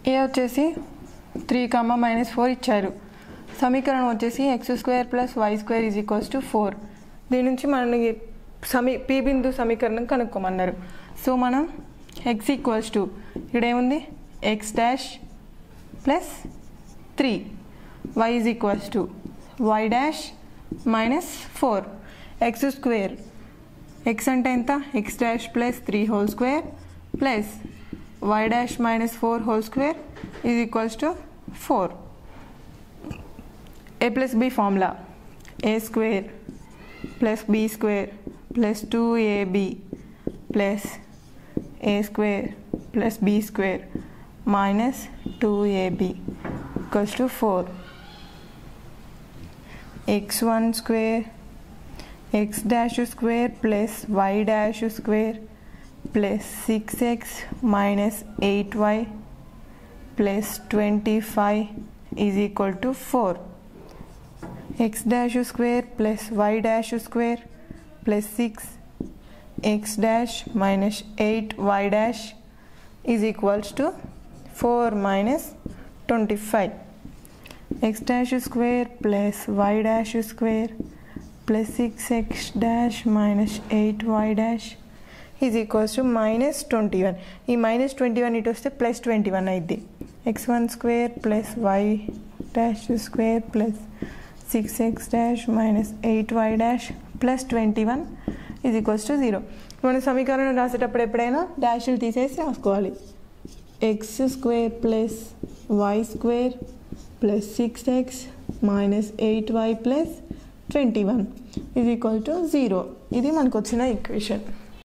ఏ వచ్చేసి త్రీ కమ్మ minus four ఇచ్చారు సమీకరణం వచ్చేసి X square plus Y square is equals to four దీని నుంచి మనకి సమీ పీ బిందు సమీకరణం కనుక్కోమన్నారు సో మనం ఎక్స్ ఈక్వల్స్ టు ఇక్కడ ఏముంది X dash plus three Y is equals to Y dash minus four X square X అంటే ఎంత X dash plus three whole square plus Y dash minus four whole square is equals to four A plus B formula A square plus B square plus two AB plus A square plus B square minus two AB equals to four X one square X dash square plus Y dash square plus six X minus eight Y plus twenty five is equal to four X dash square plus Y dash square plus six X dash minus eight Y dash is equals to four minus twenty five X dash square plus Y dash square plus six X dash minus eight Y dash is equals to minus twenty one ఈ minus twenty one ఇటు వస్తే plus twenty one అయింది X one square plus Y dash square plus six X dash minus eight Y dash plus twenty one is equals to zero మనం సమీకరణం రాసేటప్పుడు ఎప్పుడైనా డాష్లు తీసేసి రాసుకోవాలి X square plus Y square plus six X minus eight Y plus twenty one is equal to zero ఇది మనకు వచ్చిన ఈక్వేషన్